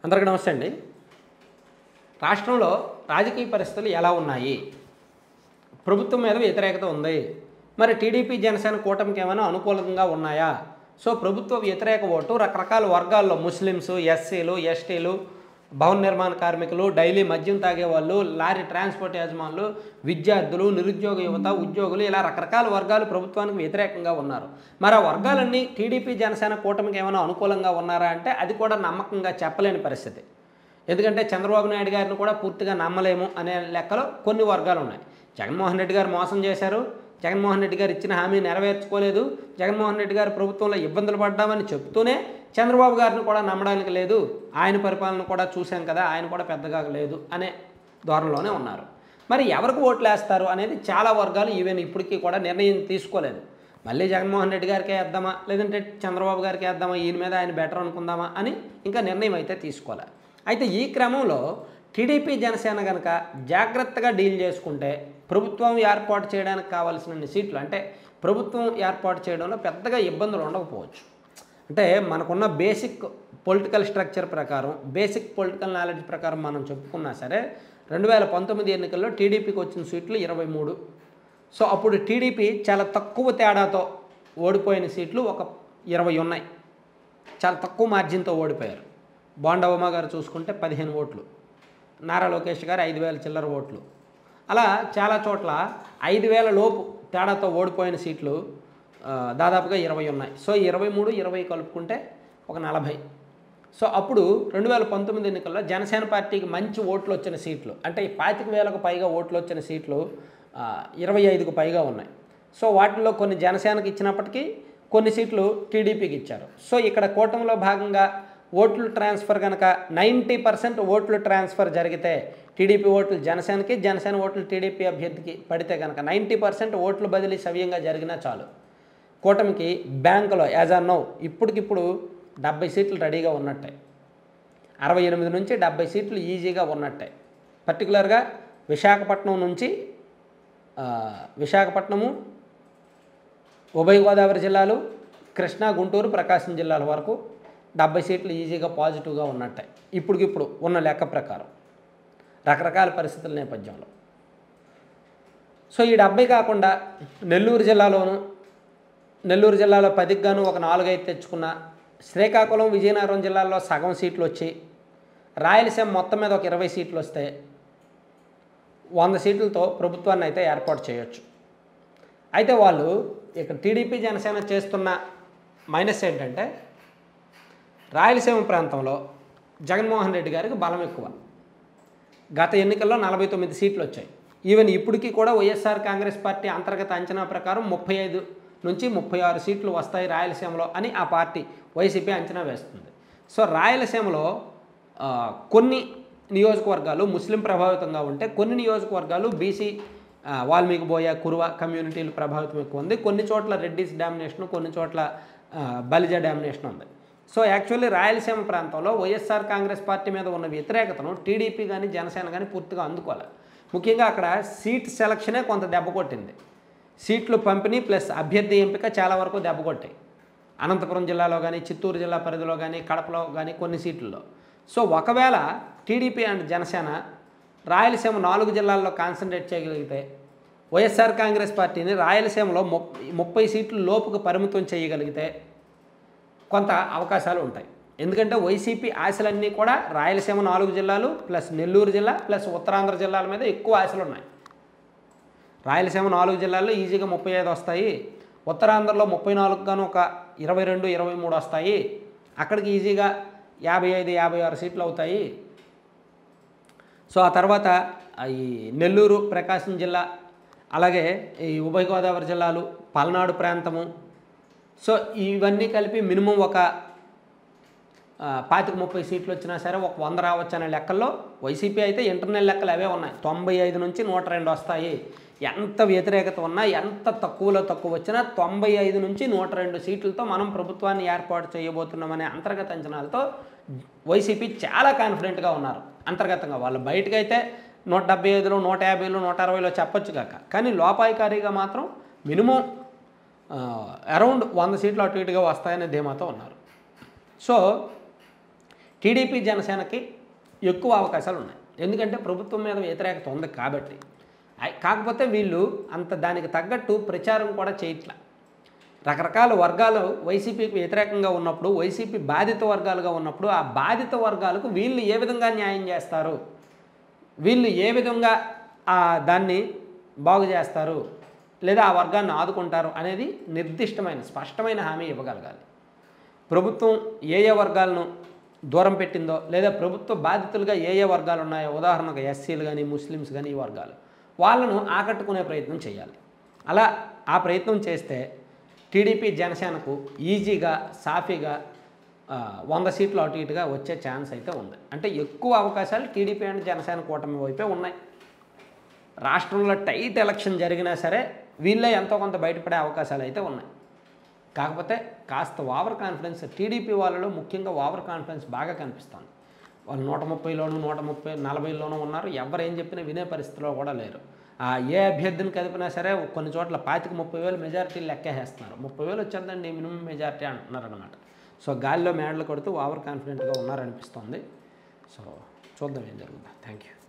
అందరికీ నమస్తే అండి రాష్ట్రంలో రాజకీయ పరిస్థితులు ఎలా ఉన్నాయి ప్రభుత్వం మీద వ్యతిరేకత ఉంది మరి టీడీపీ జనసేన కూటమికి ఏమైనా అనుకూలంగా ఉన్నాయా సో ప్రభుత్వ వ్యతిరేక ఓటు రకరకాల వర్గాల్లో ముస్లిమ్స్ ఎస్సీలు ఎస్టీలు భవన నిర్మాణ కార్మికులు డైలీ మద్యం తాగే వాళ్ళు లారీ ట్రాన్స్పోర్ట్ యజమానులు విద్యార్థులు నిరుద్యోగ యువత ఉద్యోగులు ఇలా రకరకాల వర్గాలు ప్రభుత్వానికి వ్యతిరేకంగా ఉన్నారు మరి ఆ వర్గాలన్నీ టీడీపీ జనసేన కూటమికి ఏమైనా అనుకూలంగా ఉన్నారా అంటే అది కూడా నమ్మకంగా చెప్పలేని పరిస్థితి ఎందుకంటే చంద్రబాబు నాయుడు గారిని కూడా పూర్తిగా నమ్మలేము అనే లెక్కలో కొన్ని వర్గాలు ఉన్నాయి జగన్మోహన్ రెడ్డి గారు మోసం చేశారు జగన్మోహన్ రెడ్డి గారు ఇచ్చిన హామీ నెరవేర్చుకోలేదు జగన్మోహన్ రెడ్డి గారు ప్రభుత్వంలో ఇబ్బందులు పడ్డామని చెప్తూనే చంద్రబాబు గారిని కూడా నమ్మడానికి లేదు ఆయన పరిపాలన కూడా చూశాం కదా ఆయన కూడా పెద్దగా లేదు అనే ధోరణిలోనే ఉన్నారు మరి ఎవరికి ఓట్లు వేస్తారు అనేది చాలా వర్గాలు ఈవెన్ ఇప్పటికీ కూడా నిర్ణయం తీసుకోలేదు మళ్ళీ జగన్మోహన్ రెడ్డి గారికే వేద్దామా లేదంటే చంద్రబాబు గారికి వేద్దామా ఈయన మీద ఆయన బెటర్ అనుకుందామా అని ఇంకా నిర్ణయం అయితే తీసుకోవాలి అయితే ఈ క్రమంలో టీడీపీ జనసేన కనుక జాగ్రత్తగా డీల్ చేసుకుంటే ప్రభుత్వం ఏర్పాటు చేయడానికి కావాల్సిన సీట్లు అంటే ప్రభుత్వం ఏర్పాటు చేయడంలో పెద్దగా ఇబ్బందులు ఉండకపోవచ్చు అంటే మనకున్న బేసిక్ పొలిటికల్ స్ట్రక్చర్ ప్రకారం బేసిక్ పొలిటికల్ నాలెడ్జ్ ప్రకారం మనం చెప్పుకున్నా సరే రెండు వేల పంతొమ్మిది ఎన్నికల్లో టీడీపీకి వచ్చిన సీట్లు ఇరవై మూడు సో అప్పుడు టీడీపీ చాలా తక్కువ తేడాతో ఓడిపోయిన సీట్లు ఒక ఇరవై ఉన్నాయి చాలా తక్కువ మార్జిన్తో ఓడిపోయారు బోండా ఉమా గారు చూసుకుంటే పదిహేను ఓట్లు నారా లోకేష్ గారు ఐదు వేల చిల్లర ఓట్లు అలా చాలా చోట్ల ఐదు వేల లోపు తేడాతో ఓడిపోయిన సీట్లు ఆ, దాదాపుగా ఇరవై ఉన్నాయి సో ఇరవై మూడు ఇరవై కలుపుకుంటే ఒక నలభై సో అప్పుడు రెండు వేల పంతొమ్మిది ఎన్నికల్లో జనసేన పార్టీకి మంచి ఓట్లు వచ్చిన సీట్లు అంటే ఈ పాతిక వేలకు పైగా ఓట్లు వచ్చిన సీట్లు ఆ, ఇరవై ఐదుకు పైగా ఉన్నాయి సో వాటిల్లో కొన్ని జనసేనకి ఇచ్చినప్పటికీ కొన్ని సీట్లు టీడీపీకి ఇచ్చారు సో ఇక్కడ కూటమిలో భాగంగా ఓట్లు ట్రాన్స్ఫర్ కనుక నైంటీ పర్సెంట్ ఓట్లు ట్రాన్స్ఫర్ జరిగితే టీడీపీ ఓట్లు జనసేనకి జనసేన ఓట్లు టీడీపీ అభ్యర్థికి పడితే కనుక నైంటీ పర్సెంట్ ఓట్లు బదిలీ సవ్యంగా జరిగినా చాలు కూటమికి బ్యాంకులో యాజ్ ఆర్ నో ఇప్పటికిప్పుడు డెబ్బై సీట్లు రెడీగా ఉన్నట్టే అరవై ఎనిమిది నుంచి డెబ్బై సీట్లు ఈజీగా ఉన్నట్టే పర్టికులర్గా విశాఖపట్నం నుంచి ఆ, విశాఖపట్నము ఉభయ గోదావరి జిల్లాలు కృష్ణా గుంటూరు ప్రకాశం జిల్లాల వరకు డెబ్బై సీట్లు ఈజీగా పాజిటివ్గా ఉన్నట్టే ఇప్పటికిప్పుడు ఉన్న లెక్క ప్రకారం రకరకాల పరిస్థితుల నేపథ్యంలో సో ఈ డెబ్బై కాకుండా నెల్లూరు జిల్లాలోను నెల్లూరు జిల్లాలో పదికి గాను ఒక నాలుగైదు తెచ్చుకున్న శ్రీకాకుళం విజయనగరం జిల్లాల్లో సగం సీట్లు వచ్చి రాయలసీమ మొత్తం మీద ఒక ఇరవై సీట్లు వస్తే వంద సీట్లతో ప్రభుత్వాన్ని అయితే ఏర్పాటు చేయొచ్చు అయితే వాళ్ళు ఇక్కడ టీడీపీ జనసేన చేస్తున్న మైనస్ ఏంటంటే రాయలసీమ ప్రాంతంలో జగన్మోహన్ రెడ్డి గారికి బలం ఎక్కువ గత ఎన్నికల్లో నలభై తొమ్మిది సీట్లు వచ్చాయి ఈవెన్ ఇప్పటికీ కూడా వైఎస్ఆర్ కాంగ్రెస్ పార్టీ అంతర్గత అంచనా ప్రకారం ముప్పై ఐదు నుంచి ముప్పై ఆరు సీట్లు వస్తాయి రాయలసీమలో అని ఆ పార్టీ వైసీపీ అంచనా వేస్తుంది సో రాయలసీమలో ఆ, కొన్ని నియోజకవర్గాలు ముస్లిం ప్రభావితంగా ఉంటే కొన్ని నియోజకవర్గాలు బీసీ ఆ, వాల్మీకి బోయ కురువ కమ్యూనిటీలు ప్రభావితం ఎక్కువ ఉంది కొన్ని చోట్ల రెడ్డిస్ డామినేషన్ కొన్ని చోట్ల ఆ, బలిజ డామినేషన్ ఉంది సో యాక్చువల్లీ రాయలసీమ ప్రాంతంలో వైఎస్ఆర్ కాంగ్రెస్ పార్టీ మీద ఉన్న వ్యతిరేకతను టీడీపీ కానీ జనసేన కానీ పూర్తిగా అందుకోవాలి ముఖ్యంగా అక్కడ సీట్ సెలక్షనే కొంత దెబ్బ కొట్టింది సీట్లు పంపిణీ ప్లస్ అభ్యర్థి ఎంపిక చాలా వరకు దెబ్బ కొట్టాయి అనంతపురం జిల్లాలో కానీ చిత్తూరు జిల్లా పరిధిలో కానీ కడపలో కానీ కొన్ని సీట్లలో సో ఒకవేళ టీడీపీ అండ్ జనసేన రాయలసీమ నాలుగు జిల్లాల్లో కాన్సన్ట్రేట్ చేయగలిగితే వైఎస్ఆర్ కాంగ్రెస్ పార్టీని రాయలసీమలో ముప్ ముప్పై సీట్లు లోపుకు పరిమితం చేయగలిగితే కొంత అవకాశాలు ఉంటాయి ఎందుకంటే వైసీపీ ఆశలన్నీ కూడా రాయలసీమ నాలుగు జిల్లాలు ప్లస్ నెల్లూరు జిల్లా ప్లస్ ఉత్తరాంధ్ర జిల్లాల మీద ఎక్కువ ఆశలు ఉన్నాయి రాయలసీమ నాలుగు జిల్లాల్లో ఈజీగా ముప్పై ఐదు వస్తాయి ఉత్తరాంధ్రలో ముప్పై నాలుగు గాను ఒక ఇరవై రెండు ఇరవై మూడు వస్తాయి అక్కడికి ఈజీగా యాభై ఐదు యాభై ఆరు సీట్లు అవుతాయి సో ఆ తర్వాత ఆ ఈ నెల్లూరు ప్రకాశం జిల్లా అలాగే ఈ ఉభయ గోదావరి జిల్లాలు పల్నాడు ప్రాంతము సో ఇవన్నీ కలిపి మినిమం ఒక ఆ, పాతిక ముప్పై సీట్లు వచ్చినా సరే ఒక వంద రావచ్చు అనే లెక్కల్లో వైసీపీ అయితే ఇంటర్నల్ లెక్కలు అవే ఉన్నాయి తొంభై ఐదు నుంచి నూట రెండు వస్తాయి ఎంత వ్యతిరేకత ఉన్నా ఎంత తక్కువలో తక్కువ వచ్చినా తొంభై ఐదు నుంచి నూట రెండు సీట్లతో మనం ప్రభుత్వాన్ని ఏర్పాటు చేయబోతున్నామనే అంతర్గత అంచనాలతో వైసీపీ చాలా కాన్ఫిడెంట్గా ఉన్నారు అంతర్గతంగా వాళ్ళు బయటకైతే నూట డెబ్బై ఐదులో నూట యాభైలో నూట అరవైలో చెప్పొచ్చు కాక కానీ లోపాయికారీగా మాత్రం మినిమం అరౌండ్ వంద సీట్లు అటు ఇటుగా వస్తాయనే ధీమాతో ఉన్నారు సో టీడీపీ జనసేనకి ఎక్కువ అవకాశాలు ఉన్నాయి ఎందుకంటే ప్రభుత్వం మీద వ్యతిరేకత ఉంది కాబట్టి అయ్- కాకపోతే వీళ్ళు అంత దానికి తగ్గట్టు ప్రచారం కూడా చేయట్లా రకరకాల వర్గాలు వైసీపీకి వ్యతిరేకంగా ఉన్నప్పుడు వైసీపీ బాధిత వర్గాలుగా ఉన్నప్పుడు ఆ బాధిత వర్గాలకు వీళ్ళు ఏ విధంగా న్యాయం చేస్తారు వీళ్ళు ఏ విధంగా ఆ దాన్ని బాగు చేస్తారు లేదా ఆ వర్గాన్ని ఆదుకుంటారు అనేది నిర్దిష్టమైన స్పష్టమైన హామీ ఇవ్వగలగాలి ప్రభుత్వం ఏ ఏ వర్గాలను దూరం పెట్టిందో లేదా ప్రభుత్వ బాధితులుగా ఏ ఏ వర్గాలు ఉన్నాయో ఉదాహరణకు ఎస్సీలు కానీ ముస్లిమ్స్ కానీ ఈ వర్గాలు వాళ్ళను ఆకట్టుకునే ప్రయత్నం చేయాలి అలా ఆ ప్రయత్నం చేస్తే టీడీపీ జనసేనకు ఈజీగా సాఫీగా ఆ, వంద సీట్లు అటు ఇటుగా వచ్చే ఛాన్స్ అయితే ఉంది అంటే ఎక్కువ అవకాశాలు టీడీపీ అండ్ జనసేన కూటమి వైపే ఉన్నాయి రాష్ట్రంలో టైట్ ఎలక్షన్ జరిగినా సరే వీళ్ళే ఎంతో కొంత బయటపడే అవకాశాలు అయితే ఉన్నాయి కాకపోతే కాస్త ఓవర్ కాన్ఫిడెన్స్ టీడీపీ వాళ్ళలో ముఖ్యంగా ఓవర్ కాన్ఫిడెన్స్ బాగా కనిపిస్తుంది వాళ్ళు నూట ముప్పైలోను నూట ముప్పై నలభైలోనూ ఉన్నారు ఎవరు ఏం చెప్పినా వినే పరిస్థితిలో కూడా లేరు ఆ ఏ అభ్యర్థిని కదిపినా సరే కొన్ని చోట్ల పాతిక ముప్పై వేలు మెజారిటీ లెక్కేసేస్తున్నారు ముప్పై వేలు వచ్చేద్దండి మినిమం మెజారిటీ అంటున్నారు అనమాట సో గాలిలో మేడలు కొడుతూ ఓవర్ కాన్ఫిడెంట్గా ఉన్నారనిపిస్తుంది సో చూద్దాం ఏం జరుగుతుందో థ్యాంక్ యూ